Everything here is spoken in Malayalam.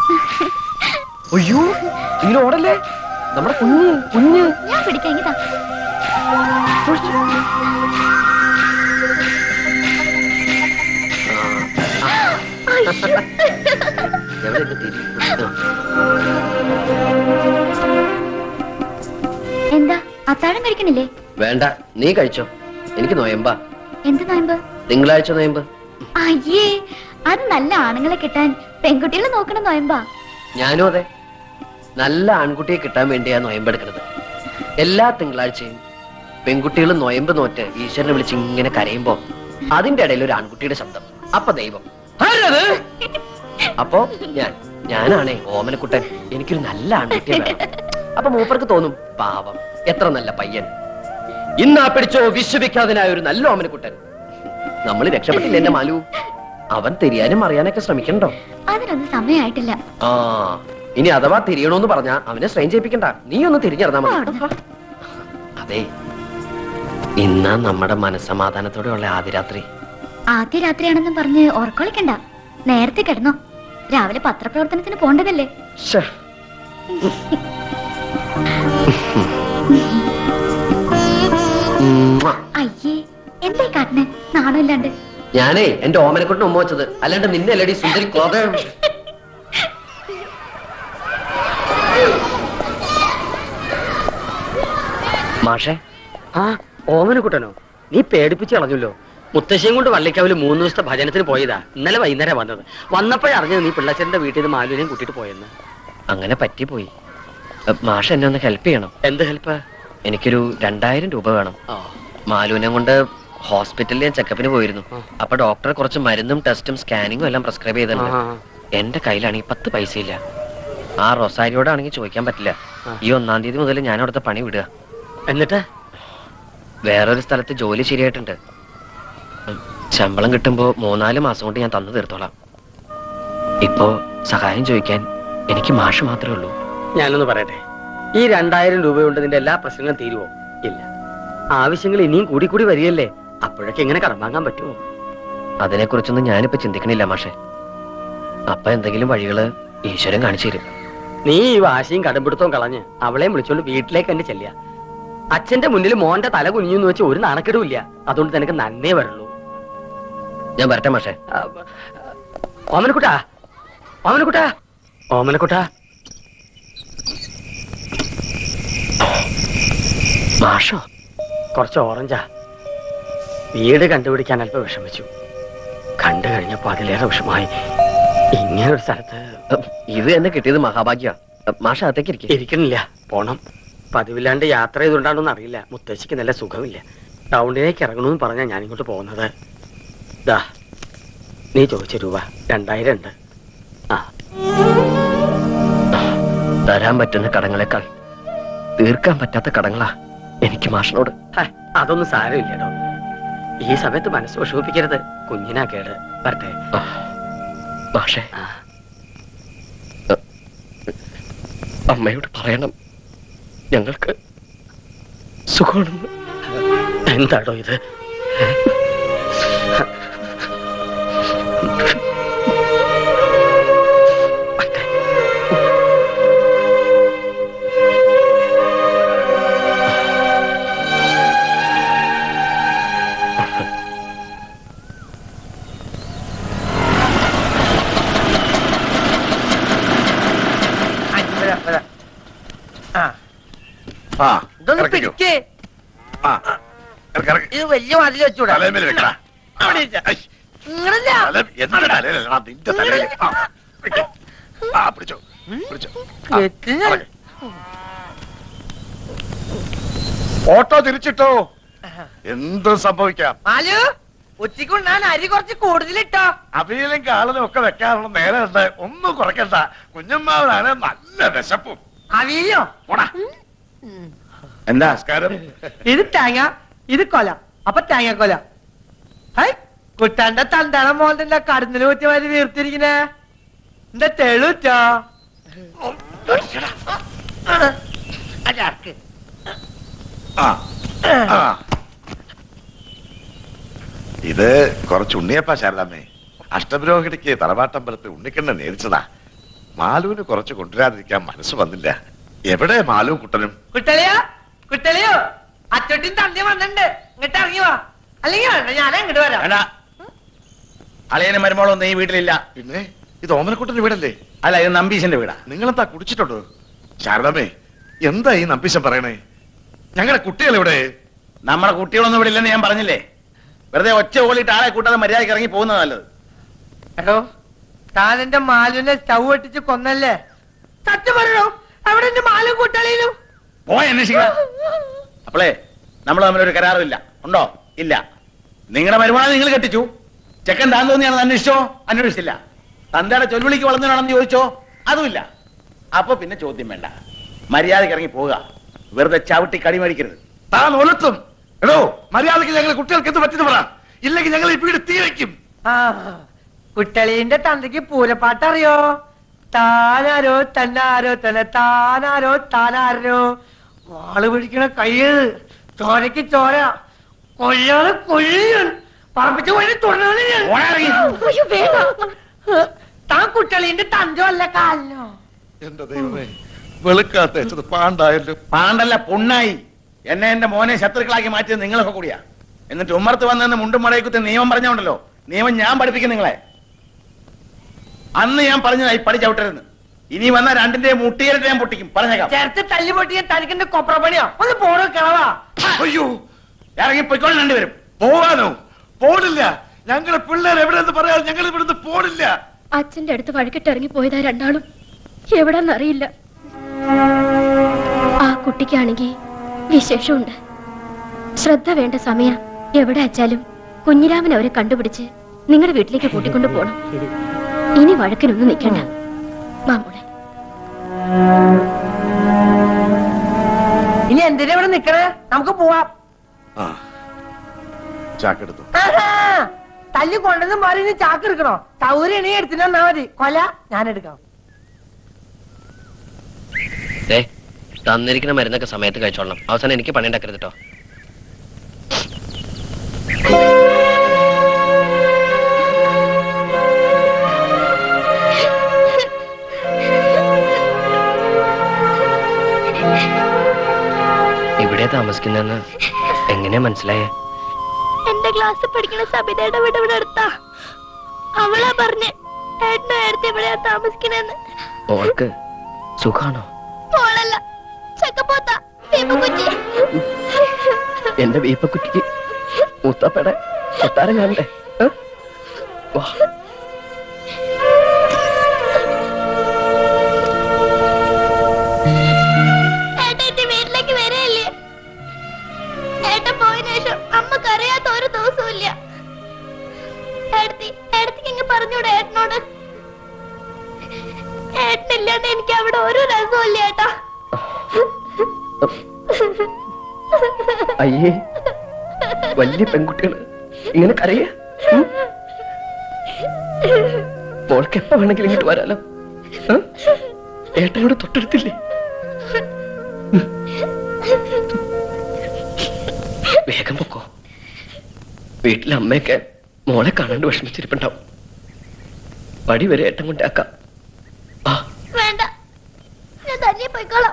അയ്യോ ഇങ്ങനെ ഓടല്ലേ നമ്മുടെ കുഞ്ഞ് കുഞ്ഞ് ഞാൻ പിടിക്കാം ഇതാ എവിടെയൊക്കെ തിരി എന്താ അത്താഴം കഴിക്കണില്ലേ വേണ്ട നീ കഴിച്ചോ എനിക്ക് നോയമ്പാ എന്ത് നോയമ്പ് തിങ്കളാഴ്ച നോയമ്പ് അയ്യേ അത് നല്ല ആണുങ്ങളെ കിട്ടാൻ പെൺകുട്ടികളെ നോക്കണ നോയമ്പാ ഞാനും അതെ നല്ല ആൺകുട്ടിയെ കിട്ടാൻ വേണ്ടിയാ നോയമ്പെടുക്കുന്നത് എല്ലാ തിങ്കളാഴ്ചയും പെൺകുട്ടികൾ നോയമ്പ് നോറ്റ് ഈശ്വരനെ വിളിച്ച് ഇങ്ങനെ കരയുമ്പോ അതിന്റെ ഇടയിൽ ഒരു ആൺകുട്ടിയുടെ ശബ്ദം അപ്പൊ ദൈവം ആരത്? അപ്പോ ഞാൻ ഞാനാണേ ഓമനക്കുട്ടൻ എനിക്കൊരു നല്ല ആൺകുട്ടിയെ വേണം അപ്പൊ മൂപ്പർക്ക് തോന്നും പാവം എത്ര നല്ല പയ്യൻ ഇന്നാ പിടിച്ചോ വിശ്വവിഖ്യാതനായ ഒരു നല്ല ഓമനക്കുട്ടൻ നമ്മൾ രക്ഷപ്പെട്ടില്ല എന്റെ മാലു അവൻ തിരിയാനും അറിയാനൊക്കെ ശ്രമിക്കണ്ടോ അതിനൊന്നും സമയമായിട്ടില്ല ആ ഇനി അഥവാ തിരിയണോന്ന് പറഞ്ഞാ അവനെ സ്ട്രെയിൻ ചെയ്യിപ്പിക്കണ്ട നീ ഒന്ന് തിരിഞ്ഞിറങ്ങാ മതി അതെ ഇന്ന് നമ്മുടെ മനസമാധാനത്തോടെയുള്ള ആദ്യരാത്രി ആദ്യ രാത്രിയാണെന്നും പറഞ്ഞ് ഉറക്കൊളിക്കണ്ട നേരത്തെ കിടന്നോ രാവിലെ പത്രപ്രവർത്തനത്തിന് പോണ്ടതല്ലേ ശ്ശേ. ഉമ്മുവ. അയ്യേ എന്തായി കാട്ടിന് നാണമില്ലാണ്ട് ഞാനേ എന്റെ ഓമനക്കുട്ടിന് ഉമ്മ വെച്ചത് അല്ലാണ്ട് നിന്നെ അല്ലടി സുന്ദരി കോത മാഷേ ആ ഓമനക്കുട്ടനോ നീ പേടിപ്പിച്ച് കളഞ്ഞല്ലോ മുത്തശ്ശിയും കൊണ്ട് വള്ളിക്കാവില് മൂന്ന് ദിവസത്തെ ഭജനത്തിന് പോയതാ ഇന്നലെ വൈകുന്നേരം വന്നത് വന്നപ്പോഴറിഞ്ഞത് നീ പിള്ളച്ചന്റെ വീട്ടിൽ നിന്ന് മാലുവിനെയും കൂട്ടിയിട്ട് പോയെന്ന് അങ്ങനെ പറ്റിപ്പോയി അ, മാഷ് എന്നെ ഒന്ന് ഹെൽപ്പ് ചെയ്യണം എന്ത് ഹെൽപ്പ് എനിക്കൊരു രണ്ടായിരം രൂപ വേണം ആ മാലുവിനെ കൊണ്ട് ഹോസ്പിറ്റലിൽ ഞാൻ ചെക്കപ്പിന് പോയിരുന്നു ആ. അപ്പൊ ഡോക്ടർ കുറച്ച് മരുന്നും ടെസ്റ്റും സ്കാനിങ്ങും എല്ലാം പ്രിസ്ക്രൈബ് ചെയ്തിട്ടുണ്ട് ആ, ആ. എന്റെ കയ്യിലാണെങ്കിൽ പത്ത് പൈസ ഇല്ല ആ റൊസാരിയോടാണെങ്കിൽ ചോദിക്കാൻ പറ്റില്ല ആ. ഈ ഒന്നാം തീയതി മുതൽ ഞാൻ അവിടുത്തെ പണി വിടുക എന്നിട്ട് വേറൊരു സ്ഥലത്ത് ജോലി ശരിയായിട്ടുണ്ട് ഉം, ശമ്പളം കിട്ടുമ്പോ മൂന്നാല് മാസം കൊണ്ട് ഞാൻ തന്നു തീർത്തോളാം ഇപ്പോ സഹായം ചോദിക്കാൻ എനിക്ക് മാഷ് മാത്രമേ ഉള്ളൂ ഞാനൊന്ന് പറയട്ടെ ഈ രണ്ടായിരം രൂപ കൊണ്ട് നിന്റെ എല്ലാ പ്രശ്നങ്ങളും തീരുവോ ഇല്ല ആവശ്യങ്ങൾ ഇനിയും കൂടി കൂടി വരികയല്ലേ അപ്പോഴൊക്കെ എങ്ങനെ കടം വാങ്ങാൻ പറ്റുമോ അതിനെക്കുറിച്ചൊന്നും ഞാനിപ്പോ ചിന്തിക്കണില്ല മാഷെ അപ്പൊ എന്തെങ്കിലും വഴികള് ഈശ്വരൻ കാണിച്ചു തരും നീ ഈ വാശിയും കടുംപിടുത്തവും കളഞ്ഞ് അവളെയും വിളിച്ചോണ്ട് വീട്ടിലേക്ക് തന്നെ ചെല്ലുക അച്ഛന്റെ മുന്നിൽ മോന്റെ തല കുനിഞ്ഞെന്ന് വെച്ച് ഒരു നാണക്കെടുമില്ല അതുകൊണ്ട് നിനക്ക് നന്നേ വരുള്ളൂ ഞാൻ വരട്ടെ മാഷെ ആ, ഓമനക്കുട്ടാ ഓമനക്കുട്ടാ ഓമനക്കുട്ടാ മാഷോ കുറച്ച് ഓറഞ്ചാ വീട് കണ്ടുപിടിക്കാൻ അല്പം വിഷമിച്ചു കണ്ടു കഴിഞ്ഞപ്പോ അതിലേറെ വിഷമായി ഇങ്ങനെ ഒരു സ്ഥലത്ത് ഉം, ഇത് എന്നെ കിട്ടിയത് മഹാഭാഗ്യ മാഷ അകത്തേക്ക് ഇരിക്കും ഇരിക്കണില്ല പോണം പതിവില്ലാണ്ട് യാത്ര ചെയ്തുകൊണ്ടാണെന്ന് അറിയില്ല മുത്തശ്ശിക്ക് നല്ല സുഖമില്ല ടൗണിലേക്ക് ഇറങ്ങണമെന്ന് പറഞ്ഞാ ഞാൻ ഇങ്ങോട്ട് പോകുന്നത് ദാ നീ ചോദിച്ച രൂപ രണ്ടായിരം ഉണ്ട് ആ തരാൻ പറ്റുന്ന കടങ്ങളെക്കാൾ തീർക്കാൻ പറ്റാത്ത കടങ്ങളാ എനിക്ക് മാഷിനോട് ഹ, അതൊന്നും സാരമില്ലടോ ഈ സമയത്ത് മനസ്സ് വിഷമിപ്പിക്കരുത് കുഞ്ഞിനാ കേട് വരട്ടെ ആ, മാഷെ ആ, അമ്മയോട് പറയണം ഞങ്ങൾക്ക് സുഖമാണെന്ന് എന്താടോ ഇത് ആ ഇതൊന്ന് ഇറക്കിക്കോ. പിടിക്കേ ആ ഇറക്ക്, ഇറക്ക്. ഇത് വലിയ മതിൽ വെച്ചൂടാ തലമേല് വെക്കടാ. അവിടെ ഇരിക്ക. ഐ, നിങ്ങളില്ല തല- എന്റെ തലയിലല്ലടാ, നിന്റെ തലയില്. ആ, പിടിക്ക്. ആ, പിടിച്ചോ പിടിച്ചോ ആ, കെട്ടിന്. ഇറക്ക്. ഓട്ടോ തിരിച്ചിട്ടോ എന്തും സംഭവിക്കാം മാലു ഉച്ചക്ക് ഞാൻ അരി കുറച്ച് കൂടുതലിട്ടോ അവിയലും കാളനും ഒക്കെ വെക്കാനുള്ള നേരമുണ്ട് ഒന്നും കുറയ്ക്കണ്ട കുഞ്ഞമ്മാവനാണ് നല്ല വിശപ്പും അവിയോ പോടാ എന്താ നമസ്കാരം ഇത് തേങ്ങ ഇത് കൊല അപ്പൊ തേങ്ങ കൊല ഹൈ കുട്ടാന്റെ തന്താളം മോളുടെ കടന്നിന് കുത്തി മാതിരി വീർത്തിരിക്കണേ എന്താ തെളുറ്റോ അതാർക്ക് ആ ആ. ഇത് കുറച്ച് ഉണ്ണിയപ്പ ശാരദാമ്മേ അഷ്ടപുരോഹിണിക്ക് തറവാട്ടമ്പലത്തിൽ ഉണ്ണിക്കണ്ണ നേരിച്ചതാ മാലുവിന് കുറച്ച് കൊണ്ടുവരാതിരിക്കാൻ മനസ്സ് വന്നില്ല എവിടെ മാലുവും കുട്ടനും കുട്ടളിയോ കുട്ടളിയോ അച്ചോട്ടിൻ തന്തി വന്നിട്ടുണ്ട് ഇങ്ങോട്ട് ഇറങ്ങി വാ അല്ലെങ്കിൽ വേണ്ട ഞാൻ അങ്ങോട്ട് വരാം വേണ്ട അളിയനും മരുമോളൊന്നും ഈ വീട്ടിലില്ല പിന്നെ ഇത് ഓമനക്കുട്ടന്റെ വീടല്ലേ അല്ല ഇത് നമ്പീശന്റെ വീടാ നിങ്ങളെന്താ കുടിച്ചിട്ടുണ്ടോ ശാരദാമ്മേ എന്താ ഈ നമ്പീശൻ പറയണേ ഞങ്ങളുടെ കുട്ടികൾ ഇവിടെ നമ്മുടെ കുട്ടികളൊന്നും ഇവിടെ ഇല്ലെന്ന് ഞാൻ പറഞ്ഞില്ലേ വെറുതെ ഒറ്റ ഓളിയിട്ട് ആളെ കൂട്ടാതെ മര്യാദയ്ക്ക് ഇറങ്ങി പോകുന്നത് നല്ലത് എടോ താൻ എന്റെ മാലുവിനെ സ്റ്റൗ ഒട്ടിച്ച് കൊന്നല്ലേ സത്യം പറയണോ അവിടെ എന്റെ മാലും കുട്ടളിയിലും പോയി അന്വേഷിക്കണം അപ്പോളേ നമ്മൾ തമ്മിലൊരു കരാറില്ല ഉണ്ടോ ഇല്ല നിങ്ങളുടെ മരുമോളെ നിങ്ങൾ കെട്ടിച്ചു ചെക്കൻ താൻ തോന്നിയാണെന്ന് അന്വേഷിച്ചോ അന്വേഷിച്ചില്ല തന്തയുടെ ചൊൽവിളിക്ക് വളർന്നതാണെന്ന് ചോദിച്ചോ അതുമില്ല അപ്പൊ പിന്നെ ചോദ്യം വേണ്ട മര്യാദയ്ക്ക് ഇറങ്ങി പോവുക വെറുതെ ചവിട്ടി കടി മേടിക്കരുത് താൻ ഒലത്തും എടോ മര്യാദക്ക് ഞങ്ങൾ കുട്ടികൾക്ക് എന്ത് പറ്റുന്നു പറ ഇല്ലെങ്കിൽ ഞങ്ങൾ ഈ വീട് തീ വയ്ക്കും ആ കുട്ടളീന്റെ തന്തയ്ക്ക് പൂരപ്പാട്ട് അറിയോ താനാരോ തന്നാരോ തന്നെ താനാരോ താനാരോ വാള് പിടിക്കണ കയ്യ് ചോരക്ക് ചോര കൊല്ലാതെ കൊല്ലിയൻ പറപ്പിച്ച് വഴി തുടങ്ങി പോടാ ഇറങ്ങി. അയ്യോ വേണ്ട താൻ കുട്ടളീന്റെ തന്തോ അല്ല കാലിനോ എന്റെ ദൈവമേ വെളുക്കാത്ത വെച്ചത് പാണ്ടായല്ലോ പാണ്ടല്ല പൊണ്ണായി എന്നെ എന്റെ മോനെ ശത്രുക്കളാക്കി മാറ്റിയത് നിങ്ങളൊക്കെ കൂടിയാ എന്നിട്ട് ഉമ്മർത്ത് വന്നെന്ന് മുണ്ടും മടയക്കുത്തി നിയമം പറഞ്ഞോണ്ടല്ലോ നിയമം ഞാൻ പഠിപ്പിക്കും നിങ്ങളെ അന്ന് ഞാൻ പറഞ്ഞതായി പഠിച്ചവിട്ടരുന്ന് ഇനി വന്ന രണ്ടിന്റെ മുട്ടിയേറിട്ട് ഞാൻ പൊട്ടിക്കും പറഞ്ഞേക്കാം ചേർത്ത് തല്ലി പൊട്ടിയ തനിക്കെന്റെ കൊപ്ര പണിയോ ഒന്ന് പോണോ കിളവാ അയ്യോ ഇറങ്ങി പൊയ്ക്കോളും രണ്ടുപേരും പോവാനോ പോണില്ല ഞങ്ങളുടെ പിള്ളേർ എവിടെയെന്ന് പറയാൻ ഞങ്ങൾ ഇവിടുന്ന് പോണില്ല അച്ഛന്റെ അടുത്ത് വഴക്കിട്ട് ഇറങ്ങി പോയതാ രണ്ടാളും എവിടെന്നറിയില്ല ആ കുട്ടിക്കാണെങ്കിൽ വിശേഷമുണ്ട് ശ്രദ്ധ വേണ്ട സമയ എവിടെ അച്ചാലും കുഞ്ഞിരാമൻ അവരെ കണ്ടുപിടിച്ച് നിങ്ങളുടെ വീട്ടിലേക്ക് കൂട്ടിക്കൊണ്ടു പോണം ഇനി വഴക്കിനൊന്നും നിൽക്കണ്ട മാമോളെ ഇനി എന്തിനാ ഇവിടെ നിക്കണേ നമുക്ക് പോവാം ആ ചാക്കെടുത്തു ആഹാ, തല്ലി കൊണ്ടത് മാറി ഇനി ചാക്ക് എടുക്കണോ സൗകര്യം നീ എടുത്തിട്ട് വന്നാ മതി കൊല ഞാൻ എടുക്കാം ദേ തന്നിരിക്കുന്ന മരുന്നൊക്കെ സമയത്ത് കഴിച്ചോളണം അവസാനം എനിക്ക് പണി ഉണ്ടാക്കരുത് കേട്ടോ ഇവിടെ താമസിക്കുന്നെന്ന് എങ്ങനെയാ മനസ്സിലായേ എന്റെ ക്ലാസ്സിൽ പഠിക്കുന്ന സബിതയുടെ വീട് ഇവിടെ അടുത്താ അവളാ പറഞ്ഞ് ഏട്ടനും ഏടത്തി എവിടെയാ താമസിക്കണേന്ന് ഓൾക്ക് സുഖാണോ മോളല്ല ചക്കപ്പോത്ത ദീപക്കുറ്റി എന്റെ വീപ്പക്കുറ്റിക്ക് മൂത്തപ്പടെ കൊട്ടാരം കാണണ്ടേ ഏ? വാ ഏട്ടത്തി വീട്ടിലേക്ക് വരെയല്ലേ ഏട്ടൻ പോയതിനു ശേഷം അമ്മക്ക് അറിയാത്ത ഒരു ദിവസവും ഇല്ല ഏടത്തി ഏടത്തിക്ക് ഇങ്ങ് പറഞ്ഞൂടെ ഏട്ടനോട് ഏട്ടനില്ലാണ്ട് എനിക്ക് അവിടെ ഒരു രസവും ഇല്ല ഏട്ടാ അയ്യേ വലിയ പെൺകുട്ടികള് ഇങ്ങനെ കരയ മോൾക്ക് എപ്പോ വേണമെങ്കിലും ഇങ്ങോട്ട് വരാലോ ഏ? ഏട്ടനോട് തൊട്ടടുത്തില്ലേ വേഗം പൊക്കോ വീട്ടിലെ അമ്മയൊക്കെ മോളെ കാണാണ്ട് വിഷമിച്ചിരിപ്പുണ്ടാവും വടി വരെ ഏട്ടൻ കൊണ്ടാക്കാം ആ വേണ്ട ഞാൻ തന്നെ പോയിക്കോളാം